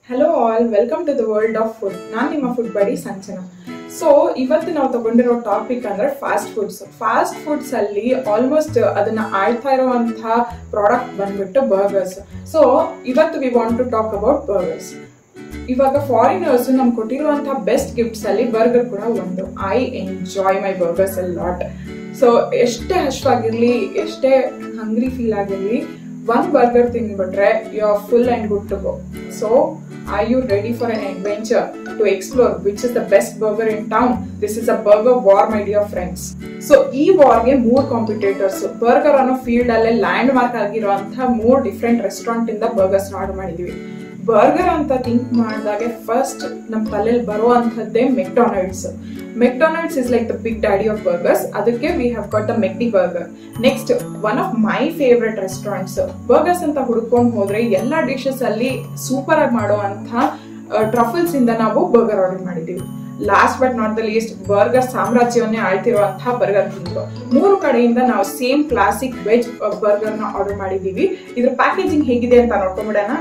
Hello all welcome to the world of food ನಾನು ನಿಮ್ಮ food ಬಡಿ ಸಂಚನಾ ಸೊ ಇವತ್ತು ನಾವು ತಗೊಂಡಿರೋ ಟಾಪಿಕ್ ಅಂದ್ರೆ ಫಾಸ್ಟ್ ಫುಡ್ಸ್ ಫಾಸ್ಟ್ ಫುಡ್ಸ್ ಅಲ್ಲಿ ಆಲ್ಮೋಸ್ಟ್ ಅದನ್ನ ಆಳ್ತಾ ಇರುವಂತಹ ಪ್ರಾಡಕ್ಟ್ ಬಂದ್ಬಿಟ್ಟು ಬರ್ಗರ್ಸ್ ಸೊ ಇವತ್ತು we want to talk about burgers ಇವಾಗ ಫಾರಿನರ್ಸ್ ನಮ್ಗೆ ಕೊಟ್ಟಿರುವಂತಹ ಬೆಸ್ಟ್ ಗಿಫ್ಟ್ಸ್ ಅಲ್ಲಿ ಬರ್ಗರ್ ಕೂಡ ಒಂದು I enjoy my burgers a lot so ಎಷ್ಟೇ ಹಶ್ವಾಗಿರ್ಲಿ ಎಷ್ಟೇ ಹಂಗ್ರಿ ಫೀಲ್ ಆಗಿರ್ಲಿ ಒಂದ್ ಬರ್ಗರ್ ತಿನ್ಬಿಟ್ರೆ you are full and good to go so are you ready for an adventure to explore which is the best burger in town this is a burger war my dear friends so ಈ ವಾರ್ಗೆ ಮೂರ್ competitors burger ಅನ್ನೋ field ಅಲ್ಲೇ landmark ಆಗಿರುವಂತಹ ಮೂರ್ different restaurant ಇಂದ burgers order ಮಾಡಿದೀವಿ burger ಅಂತ ಥಿಂಕ್ ಮಾಡಿದಾಗೆ ಫಸ್ಟ್ ನಮ್ಮ ತಲೆಯಲ್ಲಿ ಬರುವಂತದ್ದೇ McDonald's McDonald's is like the big daddy of burgers ಅದಕ್ಕೆ we have got the McD burger next one of my favourite restaurants burgers ಅಂತ ಹುಡ್ಕೊಂಡು ಹೋದ್ರೆ ಎಲ್ಲಾ ಡಿಶಸ್ ಅಲ್ಲಿ ಸೂಪರ್ ಆಗಿ ಮಾಡುವಂತ ಟ್ರಫಲ್ಸ್ ಇಂದ ನಾವು ಬರ್ಗರ್ ಆರ್ಡರ್ ಮಾಡಿದೀವಿ last but not the least burger ಸಾಮ್ರಾಜ್ಯವನ್ನೇ ಆಳ್ತಿರುವಂತಹ ಬರ್ಗರ್ ಕಿಂಗ್ ಮೂರು ಕಡೆಯಿಂದ ನಾವು ಸೇಮ್ ಕ್ಲಾಸಿಕ್ ವೆಜ್ ಬರ್ಗರ್ ನ ಆರ್ಡರ್ ಮಾಡಿದೀವಿ ಇದ್ರ ಪ್ಯಾಕೇಜಿಂಗ್ ಹೇಗಿದೆ ಅಂತ ನೋಡ್ಕೊಂಡ್ಬಿಡೋಣ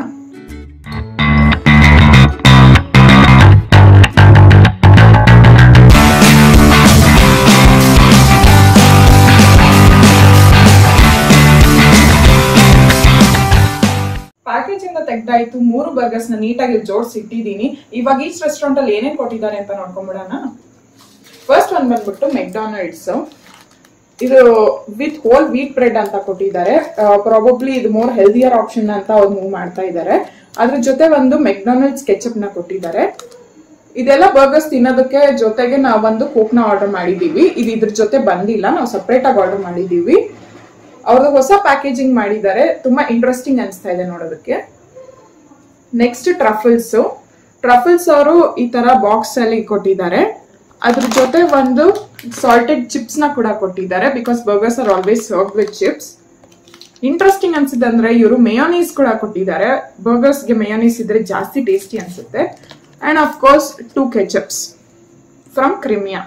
ಪ್ಯಾಕೇಜ್ ಇಂದ ತೆಗ್ದಾಯ್ತು ಮೂರು ಬರ್ಗರ್ಸ್ ನ ನೀಟಾಗಿ ಜೋಡಿಸಿ ಇಟ್ಟಿದ್ದೀನಿ ಇವಾಗ ಈಚ್ ರೆಸ್ಟೋರೆಂಟ್ ಅಲ್ಲಿ ಏನೇನ್ ಕೊಟ್ಟಿದ್ದಾರೆ ಅಂತ ನೋಡ್ಕೊಂಡ್ಬಿಡೋಣ ಫಸ್ಟ್ ಒಂದ್ ಬಂದ್ಬಿಟ್ಟು ಮೆಕ್ಡಾನಲ್ಡ್ಸ್ ಇದು ವಿತ್ ಹೋಲ್ ವೀಟ್ ಬ್ರೆಡ್ ಅಂತ ಕೊಟ್ಟಿದ್ದಾರೆ ಪ್ರಾಬಬ್ಲಿ ಇದು ಮೋರ್ ಹೆಲ್ದಿಯರ್ ಆಪ್ಷನ್ ಅಂತ ಅವ್ರು ಮೂವ್ ಮಾಡ್ತಾ ಇದ್ದಾರೆ ಅದ್ರ ಜೊತೆ ಒಂದು ಮೆಕ್ಡಾನಲ್ಡ್ಸ್ ಕೆಚಪ್ ನ ಕೊಟ್ಟಿದ್ದಾರೆ ಇದೆಲ್ಲ ಬರ್ಗರ್ಸ್ ತಿನ್ನೋದಕ್ಕೆ ಜೊತೆಗೆ ನಾವೊಂದು ಕೋಕ್ನ ಆರ್ಡರ್ ಮಾಡಿದೀವಿ ಇದು ಇದ್ರ ಜೊತೆ ಬಂದಿಲ್ಲ ನಾವು ಸಪ್ರೇಟ್ ಆಗಿ ಆರ್ಡರ್ ಮಾಡಿದೀವಿ ಅವ್ರದ್ದು ಹೊಸ ಪ್ಯಾಕೇಜಿಂಗ್ ಮಾಡಿದ್ದಾರೆ ತುಂಬಾ ಇಂಟ್ರೆಸ್ಟಿಂಗ್ ಅನಿಸ್ತಾ ಇದೆ ನೋಡೋದಕ್ಕೆ ನೆಕ್ಸ್ಟ್ ಟ್ರಫಲ್ಸ್ ಟ್ರಫಲ್ಸ್ ಅವರು ಈ ತರ ಬಾಕ್ಸ್ ಅಲ್ಲಿ ಕೊಟ್ಟಿದ್ದಾರೆ ಅದ್ರ ಜೊತೆ ಒಂದು ಸಾಲ್ಟೆಡ್ ಚಿಪ್ಸ್ ನ ಕೂಡ ಕೊಟ್ಟಿದ್ದಾರೆ because burgers are always serve with chips interesting ಅನ್ಸಿದೆ ಅಂದ್ರೆ ಇವರು ಮೇಯೋನೀಸ್ ಕೂಡ ಕೊಟ್ಟಿದ್ದಾರೆ ಬರ್ಗರ್ಸ್ಗೆ ಮೇಯೋನೀಸ್ ಇದ್ರೆ ಜಾಸ್ತಿ ಟೇಸ್ಟಿ ಅನ್ಸುತ್ತೆ and of course two ketchups from Crimea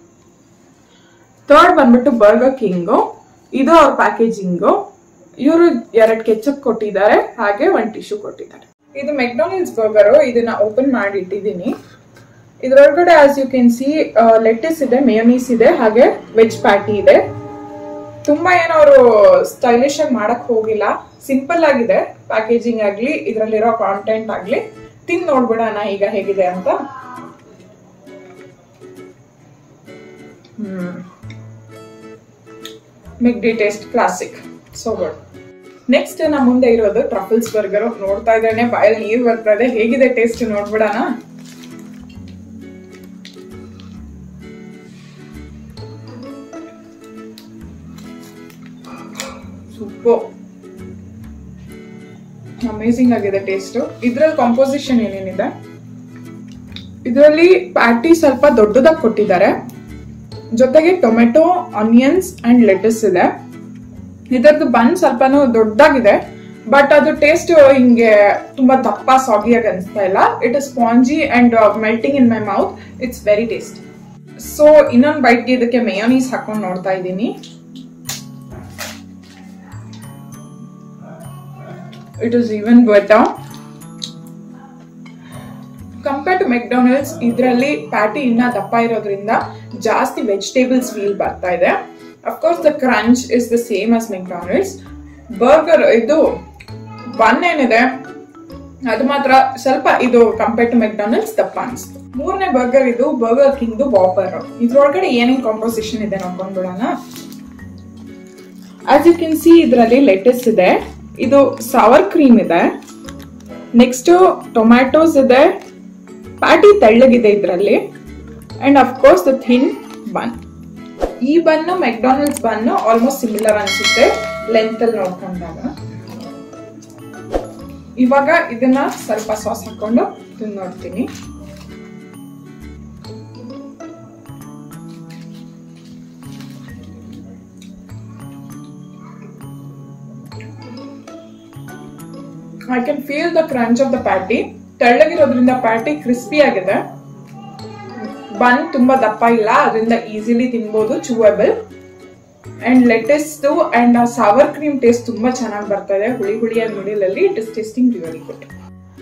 third ಬಂದ್ಬಿಟ್ಟು ಬರ್ಗರ್ ಕಿಂಗು ಇದು ಅವ್ರ ಪ್ಯಾಕೇಜಿಂಗು ಇವರು ಎರಡು ಕೆಚಪ್ ಕೊಟ್ಟಿದ್ದಾರೆ ಹಾಗೆ ಒಂದು ಟಿಶ್ಯೂ ಕೊಟ್ಟಿದ್ದಾರೆ ಇದು ಮೆಕ್ಡೊನಾಲ್ಡ್ಸ್ ಬರ್ಗರು ಇದನ್ನ ಓಪನ್ ಮಾಡಿ ಇಟ್ಟಿದ್ದೀನಿ ಇದ್ರೊಳಗಡೆ as you can see lettuce ಇದೆ ಮೇಯೋನೀಸ್ ಇದೆ ಹಾಗೆ ವೆಜ್ ಪ್ಯಾಟಿ ಇದೆ ತುಂಬಾ ಏನೋ ಅವರು ಸ್ಟೈಲಿಶ್ ಆಗಿ ಮಾಡಕ್ ಹೋಗಿಲ್ಲ ಸಿಂಪಲ್ ಆಗಿದೆ ಪ್ಯಾಕೇಜಿಂಗ್ ಆಗ್ಲಿ ಇದ್ರಲ್ಲಿರೋ ಕಾಂಟೆಂಟ್ ಆಗ್ಲಿ ತಿಂದ್ ನೋಡ್ಬಿಡೋಣ ಈಗ ಹೇಗಿದೆ ಅಂತ hmm McD taste classic so good next ನಮ್ಮ ಮುಂದೆ ಇರೋದು ಟ್ರಫಲ್ಸ್ ಬರ್ಗರ್ ನೋಡ್ತಾ ಇದ್ದೇನೆ ಬಾಯಲ್ಲಿ ನೀರು ಬರ್ತಾ ಇದೆ ಹೇಗಿದೆ ಟೇಸ್ಟ್ ನೋಡ್ಬಿಡೋಣ ಸೂಪರ್ ಅಮೇಸಿಂಗ್ ಆಗಿದೆ ಟೇಸ್ಟ್ ಇದ್ರಲ್ಲಿ ಕಾಂಪೋಸಿಷನ್ ಏನೇನಿದೆ ಇದರಲ್ಲಿ ಪ್ಯಾಟಿ ಸ್ವಲ್ಪ ದೊಡ್ಡದಾಗಿ ಕೊಟ್ಟಿದ್ದಾರೆ ಜೊತೆಗೆ ಟೊಮೆಟೊ ಆನಿಯನ್ಸ್ ಅಂಡ್ ಲೆಟಸ್ ಇದೆ ಇದರದ್ದು ಬನ್ ಸ್ವಲ್ಪನೂ ದೊಡ್ಡದಾಗಿದೆ ಬಟ್ ಅದು ಟೇಸ್ಟ್ ಹಿಂಗೆ ತುಂಬಾ ದಪ್ಪ ಸಾಗಿಯಾಗಿ ಅನಿಸ್ತಾ ಇಲ್ಲ it is spongy and melting in my mouth it's very taste so ಇನ್ನೊಂದು ಬೈಟ್ಗೆ ಇದಕ್ಕೆ ಮೇಯೋನೀಸ್ ಹಾಕೊಂಡು ನೋಡ್ತಾ ಇದ್ದೀನಿ it is even better compare to McDonald's ಇದರಲ್ಲಿ ಪ್ಯಾಟಿ ಇನ್ನ ದಪ್ಪ ಇರೋದ್ರಿಂದ ಜಾಸ್ತಿ ವೆಜಿಟೇಬಲ್ಸ್ ಫೀಲ್ ಬರ್ತಾ ಇದೆ of course the crunch is the same as McDonald's burger ಇದು ಬನ್ ಏನಿದೆ ಅದು ಮಾತ್ರ ಸ್ವಲ್ಪ ಇದು ಕಂಪೇರ್ ಟು ಮೆಕ್ಡೊನಾಲ್ಡ್ಸ್ ದಪ್ಪ ಅನಿಸ್ತು ಮೂರನೇ ಬರ್ಗರ್ ಇದು ಬರ್ಗರ್ ಕಿಂಗ್ದು ಬಾಪರ್ ಇದ್ರೊಳಗಡೆ ಏನೇನ್ ಕಾಂಪೋಸಿಷನ್ ಇದೆ ನೋಡ್ಕೊಂಡ್ಬಿಡೋಣ ಆಸ್ ಯು ಕ್ಯಾನ್ ಸಿ ಇದರಲ್ಲಿ ಲೆಟಸ್ ಇದೆ ಇದು ಸವರ್ ಕ್ರೀಮ್ ಇದೆ ನೆಕ್ಸ್ಟ್ ಟೊಮ್ಯಾಟೋಸ್ ಇದೆ ಪ್ಯಾಟಿ ತೆಳ್ಳಗಿದೆ ಇದರಲ್ಲಿ and of course the thin bun ಈ bun McDonald's bun almost similar ಅನ್ಸುತ್ತೆ ಲೆಂತ್ ಅಲ್ಲಿ ನೋಡ್ಕೊಂಡಾಗ ಇವಾಗ ಇದನ್ನ ಸ್ವಲ್ಪ ಸಾಸ್ ಹಾಕೊಂಡು ತಿಂದು ನೋಡ್ತೀನಿ I can feel the crunch of the patty ತೆಳ್ಳಗಿರೋದ್ರಿಂದ ಪ್ಯಾಟಿ ಕ್ರಿಸ್ಪಿ ಆಗಿದೆ ಬನ್ ತುಂಬಾ ದಪ್ಪ ಇಲ್ಲ ಅದರಿಂದ ಈಸಿಲಿ ತಿನ್ಬೋದು ಚೂವಬಲ್ ಅಂಡ್ ಲೆಟೆಸ್ ಅಂಡ್ ಆ ಸವರ್ ಕ್ರೀಮ್ ಟೇಸ್ಟ್ ತುಂಬಾ ಚೆನ್ನಾಗಿ ಬರ್ತಾ ಇದೆ ಹುಳಿ ಹುಳಿಯಾಗಿ ಮಿಡಿಲ್ ಅಲ್ಲಿ it is tasting really good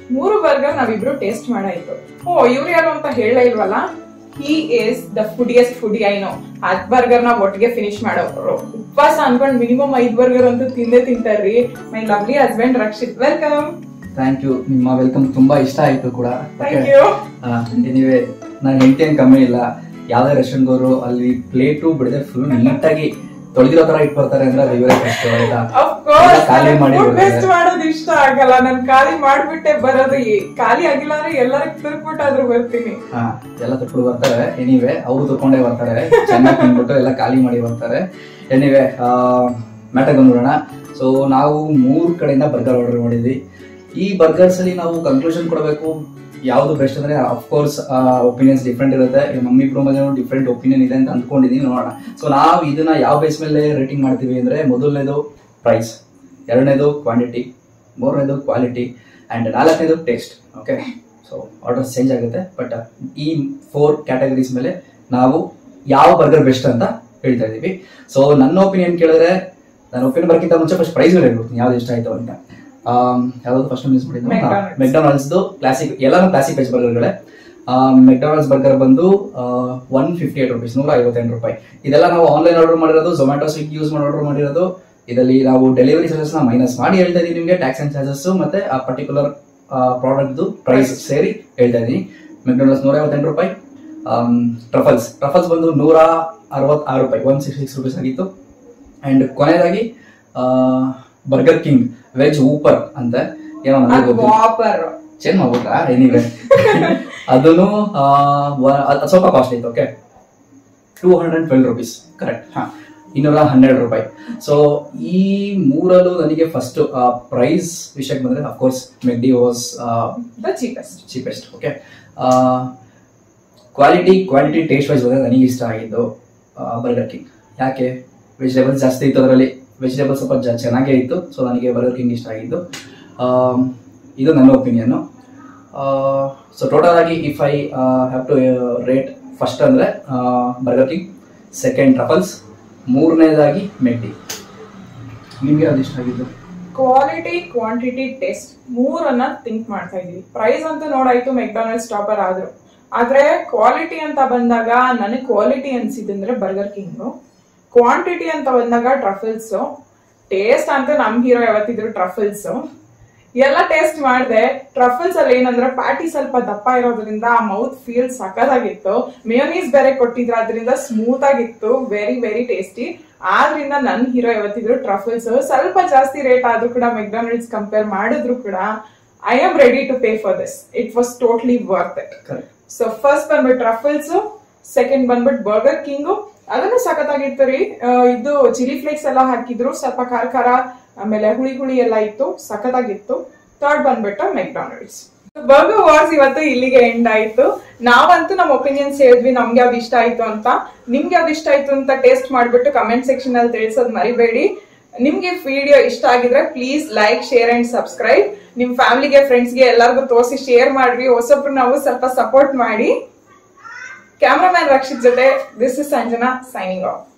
ಮೂರು ಬರ್ಗರ್ ನಾವಿಬ್ರು ಟೇಸ್ಟ್ ಮಾಡಾಯ್ತು ಓ ಇವ್ರು ಯಾರು ಅಂತ ಹೇಳಲೇ ಇಲ್ವಲ್ಲ he is the foodiest foodie I know ಹತ್ ಬರ್ಗರ್ ನ ಒಟ್ಟಿಗೆ ಫಿನಿಶ್ ಮಾಡೋರು ಉಪವಾಸ ಅನ್ಕೊಂಡ್ ಮಿನಿಮಮ್ ಐದ್ ಬರ್ಗರ್ ಅಂತೂ ತಿಂದೇ ತಿಂತಾರ್ರಿ my lovely husband Rakshit welcome thank you ನಿಮ್ಮ ವೆಲ್ಕಮ್ ತುಂಬಾ ಇಷ್ಟ ಆಯ್ತು ಕೂಡ ಥ್ಯಾಂಕ್ ಯು ಎನಿವೆ ನಾನು ಹೆಂಡತಿ ಏನ್ ಕಮ್ಮಿ ಇಲ್ಲ ಯಾವ್ದೇ ರೆಸ್ಟೋರೆಂಟ್ ಅವರು ಅಲ್ಲಿ ಪ್ಲೇಟು ಬಿಡದೆ ಫುಲ್ ನೀಟಾಗಿ ತೊಳೆದಿರೋ ತರ ಇಟ್ಟು ಬರ್ತಾರೆ ಅಂದ್ರೆ ಅದು ಇವರೇ ಕಷ್ಟ ಆಯ್ತಾ ಎಲ್ಲ ಖಾಲಿ ಮಾಡಿ ಫುಡ್ ಬರ್ತಾರೆ. ವೇಸ್ಟ್ ಮಾಡೋದು ಇಷ್ಟ ಆಗಲ್ಲ ನನ್ ಖಾಲಿ ಮಾಡ್ಬಿಟ್ಟೆ ಬರೋದು ಈ- ಖಾಲಿ ಆಗಿಲ್ಲ ಅಂದ್ರೆ ಎಲ್ಲರ ತಿರ್ಗ್ಬಿಟ್ಟಾದ್ರೂ ಬರ್ತೀನಿ ಹಾ ಎಲ್ಲ ತಕೊಂಡು ಬರ್ತಾರೆ ಎನಿವೆ ಅವರು ತಕೊಂಡೇ ಬರ್ತಾರೆ ಚೆನ್ನಾಗಿ ತಿನ್ಬಿಟ್ಟು ಎಲ್ಲ ಖಾಲಿ ಮಾಡಿ ಬರ್ತಾರೆ ಎನಿವೆ ಮ್ಯಾಟರ್ ಬಂದ್ಬಿಡೋಣ ಸೊ ನಾವು ಮೂರ್ ಕಡೆಯಿಂದ ಬರ್ಗರ್ ಆರ್ಡರ್ ಮಾಡಿದ್ವಿ ಈ ಬರ್ಗರ್ಸ್ ಅಲ್ಲಿ ನಾವು ಕನ್ಕ್ಲೂಷನ್ ಕೊಡಬೇಕು ಯಾವ್ದು ಬೆಸ್ಟ್ ಅಂದ್ರೆ ಅಫ್ಕೋರ್ಸ್ ಒಪಿನಿಯನ್ಸ್ ಡಿಫ್ರೆಂಟ್ ಇರುತ್ತೆ ನಮ್ಮಿಬ್ರು ಮಧ್ಯೆ ಡಿಫ್ರೆಂಟ್ ಒಪಿನಿಯನ್ ಇದೆ ಅಂತ ಅಂದ್ಕೊಂಡಿದೀನಿ ನೋಡೋಣ ಸೊ ನಾವು ಇದನ್ನ ಯಾವ ಬೇಸ್ ಮೇಲೆ ರೇಟಿಂಗ್ ಮಾಡ್ತೀವಿ ಅಂದ್ರೆ ಮೊದಲನೇದು ಪ್ರೈಸ್ ಎರಡನೇದು ಕ್ವಾಂಟಿಟಿ ಮೂರನೇದು ಕ್ವಾಲಿಟಿ ಅಂಡ್ ನಾಲ್ಕನೇದು taste okay so order change ಆಗುತ್ತೆ ಬಟ್ ಈ ಫೋರ್ ಕ್ಯಾಟಗರೀಸ್ ಮೇಲೆ ನಾವು ಯಾವ ಬರ್ಗರ್ ಬೆಸ್ಟ್ ಅಂತ ಹೇಳ್ತಾ ಇದೀವಿ ಸೊ ನನ್ನ ಒಪಿನಿಯನ್ ಕೇಳಿದ್ರೆ ನನ್ನ ಒಪಿನಿಯನ್ ಬರಕ್ಕಿಂತ ಮುಂಚೆ ಫಸ್ಟ್ ಪ್ರೈಸ್ ಹೇಳ್ಬಿಡ್ತೀನಿ ಯಾವ್ದು ಇಷ್ಟ ಆಯ್ತು ಅಂತ ಯಾವ್ದು ಫಸ್ಟ್ ಯೂಸ್ ಮಾಡಿದ್ದು McDonald's. ಮೆಕ್ಡೊನಾಲ್ಡ್ಸ್ ಕ್ಲಾಸಿಕ್ ಎಲ್ಲಾನು ಕ್ಲಾಸಿಕ್ ವೆಜ್ ಬರ್ಗರ್ಗಳೇ ಮೆಕ್ಡೊನಾಲ್ಡ್ಸ್ ಬರ್ಗರ್ ಬಂದು ಒನ್ ಫಿಫ್ಟಿ ಏಟ್ ರುಪೀಸ್ ನೂರ ಐವತ್ತೆಂಟು ರೂಪಾಯಿ ಇದೆಲ್ಲ ನಾವು ಆನ್ಲೈನ್ ಆರ್ಡರ್ ಮಾಡಿರೋದು ಝೊಮ್ಯಾಟೊ ಸ್ವಿಗ್ಗಿ ಯೂಸ್ ಮಾಡಿ ಆರ್ಡರ್ ಮಾಡಿರೋದು ಇದರಲ್ಲಿ ನಾವು ಡೆಲಿವರಿ ಚಾರ್ಜಸ್ ನ ಮೈನಸ್ ಮಾಡಿ ಹೇಳ್ತಾ ಇದೀವಿ ನಿಮಗೆ ಟ್ಯಾಕ್ಸ್ ಅಂಡ್ ಚಾರ್ಜಸ್ ಮತ್ತೆ ಆ ಪರ್ಟಿಕ್ಯುಲರ್ ಪ್ರಾಡಕ್ಟ್ ಪ್ರೈಸ್ ಸೇರಿ ಹೇಳ್ತಾ ಇದೀನಿ ಮೆಕ್ಡೊನಾಲ್ಡ್ಸ್ ನೂರ ಐವತ್ತೆಂಟು ರೂಪಾಯಿ ಟ್ರಫಲ್ಸ್ ಟ್ರಫಲ್ಸ್ ಬಂದು ನೂರ ಅರವತ್ತಾರು ರೂಪಾಯಿ ಒನ್ ಸಿಕ್ಸ್ ಸಿಕ್ಸ್ ರುಪೀಸ್ ಆಗಿತ್ತು ಅಂಡ್ ಕೊನೆಯದಾಗಿ ಬರ್ಗರ್ ಕಿಂಗ್ ವೆಜ್ ಊಪರ್ ಅಂತ ಏನೋ ನನಗೆ ಅದು ಗೊತ್ತಿಲ್ಲ ವಾಪರ್ ಚೇಂಜ್ ಮಾಡ್ಬಿಟ್ರಾ ಏನಿವೆ ಅದನ್ನು ಆ, ವ- ಅದ್ ಸ್ವಲ್ಪ ಕಾಸ್ಟ್ ಇತ್ತು okay two hundred twelve rupees correct ಹಾ ಇನ್ನೂರ ಹನ್ನೆರಡು ರೂಪಾಯಿ ಸೊ ಈ ಮೂರಲ್ಲೂ ನನಗೆ ಫಸ್ಟ್ ಪ್ರೈಸ್ ವಿಷಯಕ್ಕೆ ಬಂದ್ರೆ of course McD was the cheapest cheapest okay quality quality taste wise ಬಂದ್ರೆ ನನಗೆ ಇಷ್ಟ ಆಗಿದ್ದು ಬರ್ಗರ್ ಕಿಂಗ್ ಯಾಕೆ ವೆಜಿಟೇಬಲ್ಸ್ ಜಾಸ್ತಿ ಇತ್ತು ಅದರಲ್ಲಿ ವೆಜಿಟೇಬಲ್ಸ್ ಸ್ವಲ್ಪ ಜ- ಚೆನ್ನಾಗೇ ಇತ್ತು ಸೊ ನನಗೆ ಬರ್ಗರ್ ಕಿಂಗ್ ಇಷ್ಟ ಆಗಿದ್ದು ಆಮ್, ಇದು ನನ್ನ ಒಪಿನಿಯನ್ನು ಸೊ ಟೋಟಲ್ ಆಗಿ if I have to rate first ಅಂದರೆ ಬರ್ಗರ್ ಕಿಂಗ್ ಸೆಕೆಂಡ್ ಟ್ರಫಲ್ಸ್ ಮೂರನೇದಾಗಿ ಮೆಗ್ಡಿ ನಿಮಗೆ ಅದು ಇಷ್ಟ ಆಗಿದ್ದು ಕ್ವಾಲಿಟಿ ಕ್ವಾಂಟಿಟಿ ಟೇಸ್ಟ್ ಮೂರನ್ನ ಥಿಂಕ್ ಮಾಡ್ತಾ ಇದೀವಿ ಪ್ರೈಸ್ ಅಂತೂ ನೋಡಾಯ್ತು ಮೆಕ್ಡೊನಾಲ್ಡ್ಸ್ ಟಾಪರ್ ಆದ್ರು ಆದ್ರೆ ಕ್ವಾಲಿಟಿ ಅಂತ ಬಂದಾಗ ನನಗೆ ಕ್ವಾಲಿಟಿ ಅನ್ಸಿದ್ರೆ ಬರ್ಗರ್ ಕಿಂಗ್ ಕ್ವಾಂಟಿಟಿ ಅಂತ ಬಂದಾಗ ಟ್ರಫಲ್ಸ್ ಟೇಸ್ಟ್ ಅಂತೂ ನಮ್ ಹೀರೋ ಯಾವತ್ತಿದ್ರು ಟ್ರಫಲ್ಸ್ ಎಲ್ಲ ಟೇಸ್ಟ್ ಮಾಡಿದೆ ಟ್ರಫಲ್ಸ್ ಅಲ್ಲಿ ಏನಂದ್ರೆ ಪ್ಯಾಟಿ ಸ್ವಲ್ಪ ದಪ್ಪ ಇರೋದ್ರಿಂದ ಆ ಮೌತ್ ಫೀಲ್ ಸಖತ್ತಾಗಿತ್ತು ಮೇಯೋನೀಸ್ ಬೇರೆ ಕೊಟ್ಟಿದ್ರು ಅದರಿಂದ ಸ್ಮೂತ್ ಆಗಿತ್ತು ವೆರಿ ವೆರಿ ಟೇಸ್ಟಿ ಆದ್ರಿಂದ ನನ್ ಹೀರೋ ಯಾವತ್ತಿದ್ರು ಟ್ರಫಲ್ಸ್ ಸ್ವಲ್ಪ ಜಾಸ್ತಿ ರೇಟ್ ಆದ್ರೂ ಕೂಡ ಮೆಕ್ಡೊನಾಲ್ಡ್ಸ್ ಕಂಪೇರ್ ಮಾಡಿದ್ರು ಕೂಡ I am ready to pay for this it was totally worth it correct so first ಬಂದ್ಬಿಟ್ಟು ಟ್ರಫಲ್ಸ್ ಸೆಕೆಂಡ್ ಬಂದ್ಬಿಟ್ಟು ಬರ್ಗರ್ ಕಿಂಗು ಅದನ್ನು ಸಖತ್ತಾಗಿತ್ತು ರೀ ಆ, ಇದು ಚಿಲ್ಲಿ ಫ್ಲೇಕ್ಸ್ ಎಲ್ಲ ಹಾಕಿದ್ರು ಸ್ವಲ್ಪ ಖಾರ ಖಾರ ಆಮೇಲೆ ಹುಳಿ ಹುಳಿ ಎಲ್ಲ ಇತ್ತು ಸಖತ್ತಾಗಿತ್ತು ಥರ್ಡ್ ಬಂದ್ಬಿಟ್ಟು ಮೆಕ್ಡಾನಲ್ಡ್ಸ್ ಬರ್ಗರ್ ವಾರ್ಸ್ ಇವತ್ತು ಇಲ್ಲಿಗೆ ಎಂಡ್ ಆಯ್ತು ನಾವಂತೂ ನಮ್ಮ ಒಪಿನಿಯನ್ಸ್ ಹೇಳಿದ್ವಿ ನಮ್ಗೆ ಯಾವ್ದು ಇಷ್ಟ ಆಯ್ತು ಅಂತ ನಿಮ್ಗೆ ಯಾವ್ದು ಇಷ್ಟ ಆಯ್ತು ಅಂತ ಟೇಸ್ಟ್ ಮಾಡ್ಬಿಟ್ಟು ಕಮೆಂಟ್ ಸೆಕ್ಷನ್ ಅಲ್ಲಿ ತಿಳಿಸೋದ್ ಮರಿಬೇಡಿ ನಿಮ್ಗೆ ವಿಡಿಯೋ ಇಷ್ಟ ಆಗಿದ್ರೆ please like share and subscribe ನಿಮ್ ಫ್ಯಾಮಿಲಿಗೆ ಫ್ರೆಂಡ್ಸ್ಗೆ ಎಲ್ಲರಿಗೂ ತೋರಿಸಿ ಶೇರ್ ಮಾಡ್ರಿ ಹೊಸಬ್ರು ನಾವು ಸ್ವಲ್ಪ ಸಪೋರ್ಟ್ ಮಾಡಿ ಕ್ಯಾಮ್ರಾಮ್ಯಾನ್ ರಕ್ಷಿತ್ ಜೊತೆ this is Sanjana signing of